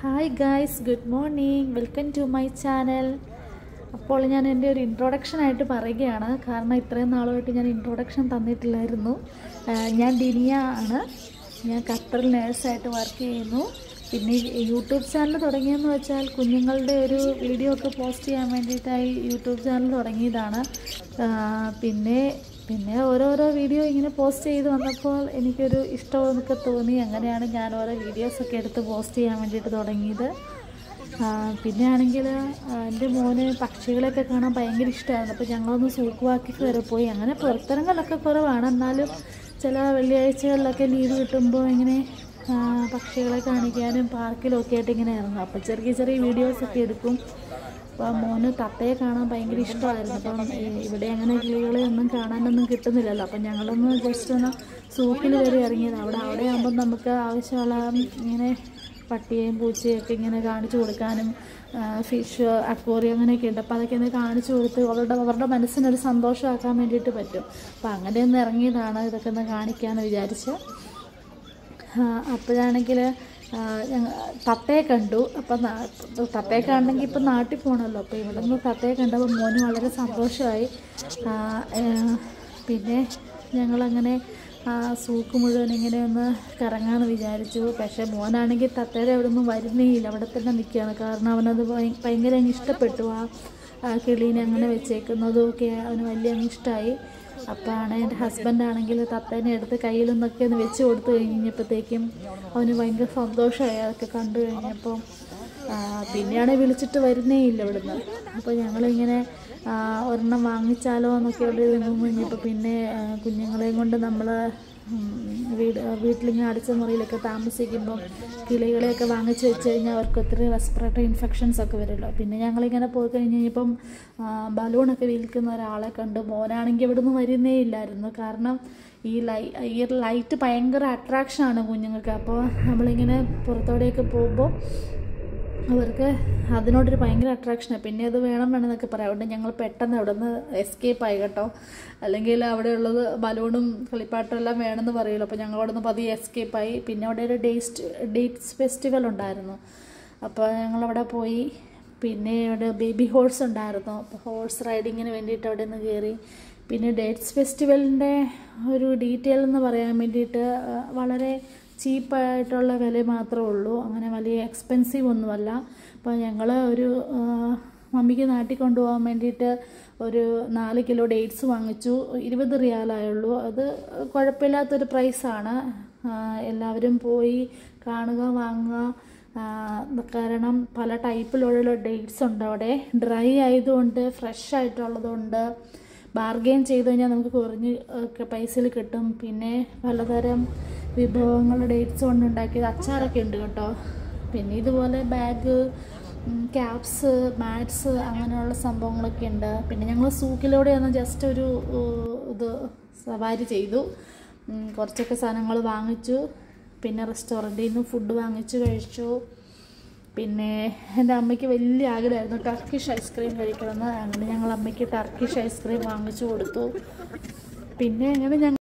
hi guys good morning welcome to my channel അപ്പോൾ ഞാൻ എൻ്റെ ഒരു ഇൻട്രൊഡക്ഷൻ ആയിട്ട് പറയുകയാണ് കാരണം ഇത്രയും നാളുമായിട്ട് ഞാൻ ഇൻട്രൊഡക്ഷൻ തന്നിട്ടില്ലായിരുന്നു ആ, ഞാൻ ഡിനിയ ആണ് ഞാൻ ഖത്തറിൽ നേഴ്സായിട്ട് വർക്ക് ചെയ്യുന്നു പിന്നെ ഈ യൂട്യൂബ് ചാനൽ തുടങ്ങിയെന്ന് വെച്ചാൽ കുഞ്ഞുങ്ങളുടെ ഒരു വീഡിയോ ഒക്കെ പോസ്റ്റ് ചെയ്യാൻ വേണ്ടിയിട്ടായി യൂട്യൂബ് ചാനൽ തുടങ്ങിയതാണ് ആ, പിന്നെ പിന്നെ ഓരോരോ വീഡിയോ ഇങ്ങനെ പോസ്റ്റ് ചെയ്ത് വന്നപ്പോൾ എനിക്കൊരു ഇഷ്ടമൊക്കെ തോന്നി അങ്ങനെയാണ് ഞാൻ ഓരോ വീഡിയോസൊക്കെ എടുത്ത് പോസ്റ്റ് ചെയ്യാൻ വേണ്ടിയിട്ട് തുടങ്ങിയത് ആ, പിന്നെ ആണെങ്കിൽ എൻ്റെ മോന് പക്ഷികളെയൊക്കെ കാണാൻ ഭയങ്കര ഇഷ്ടമായിരുന്നു അപ്പോൾ ഞങ്ങളൊന്ന് സൂക്ക് വാക്കിക്ക് വരെ പോയി അങ്ങനെ പുറത്തിറങ്ങലൊക്കെ കുറവാണ് എന്നാലും ചില വെള്ളിയാഴ്ചകളിലൊക്കെ ലീവ് കിട്ടുമ്പോൾ ഇങ്ങനെ ആ, പക്ഷികളെ കാണിക്കാനും പാർക്കിലും ഒക്കെ ആയിട്ട് ഇങ്ങനെ ഇറങ്ങും അപ്പോൾ ചെറിയ ചെറിയ വീഡിയോസൊക്കെ എടുക്കും അപ്പോൾ മോന് തത്തയെ കാണാൻ ഭയങ്കര ഇഷ്ടമായിരുന്നു അപ്പം ഈ- ഇവിടെ അങ്ങനെ കിളികളെ ഒന്നും കാണാനൊന്നും കിട്ടുന്നില്ലല്ലോ അപ്പം ഞങ്ങളൊന്ന് ജസ്റ്റ് ഒന്ന് സൂക്കിൽ വരെ ഇറങ്ങിയത് അവിടെ അവിടെ ആകുമ്പം നമുക്ക് ആവശ്യമുള്ള ഇങ്ങനെ പട്ടിയെയും പൂച്ചയും ഒക്കെ ഇങ്ങനെ കാണിച്ചു കൊടുക്കാനും ഫിഷ് അക്വോറിയം അങ്ങനെയൊക്കെ ഉണ്ട് അപ്പോൾ അതൊക്കെ ഒന്ന് കാണിച്ചു കൊടുത്ത് അവരുടെ അവരുടെ മനസ്സിനൊരു സന്തോഷമാക്കാൻ വേണ്ടിയിട്ട് പറ്റും അപ്പോൾ അങ്ങനെ ഒന്ന് ഇറങ്ങിയതാണ് ഇതൊക്കെ ഒന്ന് കാണിക്കാമെന്ന് വിചാരിച്ച് അപ്പോഴാണെങ്കിൽ തത്തയെ കണ്ടു അപ്പം നാ- തത്തയെ കാണണമെങ്കിൽ ഇപ്പം നാട്ടിൽ പോകണമല്ലോ അപ്പോൾ ഇവിടെ നിന്ന് തത്തയെ കണ്ടപ്പോൾ മോന് വളരെ സന്തോഷമായി ആ, ഏ, പിന്നെ ഞങ്ങളങ്ങനെ ആ സൂക്ക് മുഴുവൻ ഇങ്ങനെ ഒന്ന് കറങ്ങാമെന്ന് വിചാരിച്ചു പക്ഷേ മോനാണെങ്കിൽ തത്തയുടെ അവിടെ ഒന്നും വരുന്നേയില്ല അവിടെ തന്നെ നിൽക്കുകയാണ് കാരണം അവനത് ഭയ- ഭയങ്കര അങ്ങ് ഇഷ്ടപ്പെട്ടു ആ ആ കിളീനെ അങ്ങനെ വെച്ചേക്കുന്നതും ഒക്കെ അവന് വലിയ അങ്ങ് ഇഷ്ടമായി അപ്പോഴാണ് എൻ്റെ ഹസ്ബൻഡ് ആണെങ്കിൽ തത്തേനെ എടുത്ത് കയ്യിലൊന്നൊക്കെ ഒന്ന് വെച്ച് കൊടുത്തു കഴിഞ്ഞപ്പോഴത്തേക്കും അവന് ഭയങ്കര സന്തോഷമായി അതൊക്കെ കണ്ടു കഴിഞ്ഞപ്പോൾ ആ, പിന്നെയാണെങ്കിൽ വിളിച്ചിട്ട് വരുന്നേ ഇല്ല ഇവിടുന്ന് അപ്പോൾ ഞങ്ങളിങ്ങനെ ആ, ഒരെണ്ണം വാങ്ങിച്ചാലോ എന്നൊക്കെ ഉള്ള ഇത് കഴിഞ്ഞപ്പോൾ പിന്നെ ആ, കുഞ്ഞുങ്ങളെയും കൊണ്ട് നമ്മൾ വീട് വീട്ടിലിങ്ങനെ അടിച്ച മുറിയിലൊക്കെ താമസിക്കുമ്പം കിളികളെയൊക്കെ വാങ്ങിച്ച് വെച്ച് കഴിഞ്ഞാൽ അവർക്ക് ഒത്തിരി റെസ്പിറേറ്ററി ഇൻഫെക്ഷൻസ് ഒക്കെ വരുമല്ലോ പിന്നെ ഞങ്ങളിങ്ങനെ പോയി കഴിഞ്ഞ് കഴിഞ്ഞപ്പം ആ, ബലൂണൊക്കെ വിൽക്കുന്ന ഒരാളെ കണ്ട് മോനാണെങ്കിൽ ഇവിടുന്ന് വരുന്നേ ഇല്ലായിരുന്നു കാരണം ഈ ലൈ ഈ ലൈറ്റ് ഭയങ്കര അട്രാക്ഷനാണ് കുഞ്ഞുങ്ങൾക്ക് അപ്പോൾ നമ്മളിങ്ങനെ പുറത്തോടെയൊക്കെ പോകുമ്പോൾ അവർക്ക് അതിനോടൊരു ഭയങ്കര അട്രാക്ഷനാണ് പിന്നെ അത് വേണം വേണമെന്നൊക്കെ പറയാം അതുകൊണ്ട് ഞങ്ങൾ പെട്ടെന്ന് അവിടെ നിന്ന് എസ്കേപ്പ് ആയി കേട്ടോ അല്ലെങ്കിൽ അവിടെ ഉള്ളത് ബലൂണും കളിപ്പാട്ടും എല്ലാം വേണമെന്ന് പറയുമല്ലോ അപ്പോൾ ഞങ്ങൾ അവിടെ നിന്ന് പതിയെ എസ്കേപ്പ് ആയി പിന്നെ അവിടെ ഒരു ഡേസ്റ്റ് ഡേറ്റ്സ് ഫെസ്റ്റിവൽ ഉണ്ടായിരുന്നു അപ്പോൾ ഞങ്ങളവിടെ പോയി പിന്നെ അവിടെ ബേബി ഹോഴ്സ് ഉണ്ടായിരുന്നു അപ്പോൾ ഹോഴ്സ് റൈഡിങ്ങിന് വേണ്ടിയിട്ട് അവിടെ നിന്ന് കയറി പിന്നെ ഡേറ്റ്സ് ഫെസ്റ്റിവലിൻ്റെ ഒരു ഡീറ്റെയിൽ എന്ന് പറയാൻ വേണ്ടിയിട്ട് ആ, വളരെ ചീപ്പായിട്ടുള്ള വില മാത്രമേ ഉള്ളൂ അങ്ങനെ വലിയ എക്സ്പെൻസീവ് ഒന്നുമല്ല അപ്പോൾ ഞങ്ങൾ ഒരു ആ, മമ്മിക്ക് നാട്ടിൽ കൊണ്ടുപോകാൻ വേണ്ടിയിട്ട് ഒരു നാല് കിലോ ഡേറ്റ്സ് വാങ്ങിച്ചു ഇരുപത് റിയാലായുള്ളൂ അത് കുഴപ്പമില്ലാത്തൊരു പ്രൈസാണ് എല്ലാവരും പോയി കാണുക വാങ്ങുക ആ, കാരണം പല ടൈപ്പിലുള്ള ഡേറ്റ്സ് ഉണ്ട് അവിടെ ഡ്രൈ ആയതുകൊണ്ട് ഫ്രഷ് ആയിട്ടുള്ളതുണ്ട് ബാർഗെയിൻ ചെയ്ത് കഴിഞ്ഞാൽ നമുക്ക് കുറഞ്ഞ് ഒക്കെ പൈസയിൽ കിട്ടും പിന്നെ പലതരം വിഭവങ്ങളുടെ ഡേറ്റ്സ് കൊണ്ട് ഉണ്ടാക്കിയത് അച്ചാറൊക്കെ ഉണ്ട് കേട്ടോ പിന്നെ ഇതുപോലെ ബാഗ് ക്യാപ്സ് മാറ്റ്സ് അങ്ങനെയുള്ള സംഭവങ്ങളൊക്കെ ഉണ്ട് പിന്നെ ഞങ്ങൾ സൂക്കിലൂടെ ഒന്ന് ജസ്റ്റ് ഒരു ഏഹ്, ഇത് സവാരി ചെയ്തു ഉം, കുറച്ചൊക്കെ സാധനങ്ങൾ വാങ്ങിച്ചു പിന്നെ റെസ്റ്റോറൻറ്റിൽ നിന്ന് ഫുഡ് വാങ്ങിച്ചു കഴിച്ചു പിന്നെ എൻ്റെ അമ്മയ്ക്ക് വലിയ ആഗ്രഹമായിരുന്നു ടർക്കിഷ് ഐസ്ക്രീം കഴിക്കണമെന്ന് അങ്ങനെ ഞങ്ങൾ അമ്മയ്ക്ക് ടർക്കിഷ് ഐസ്ക്രീം വാങ്ങിച്ചു കൊടുത്തു പിന്നെ അങ്ങനെ ഞങ്ങൾ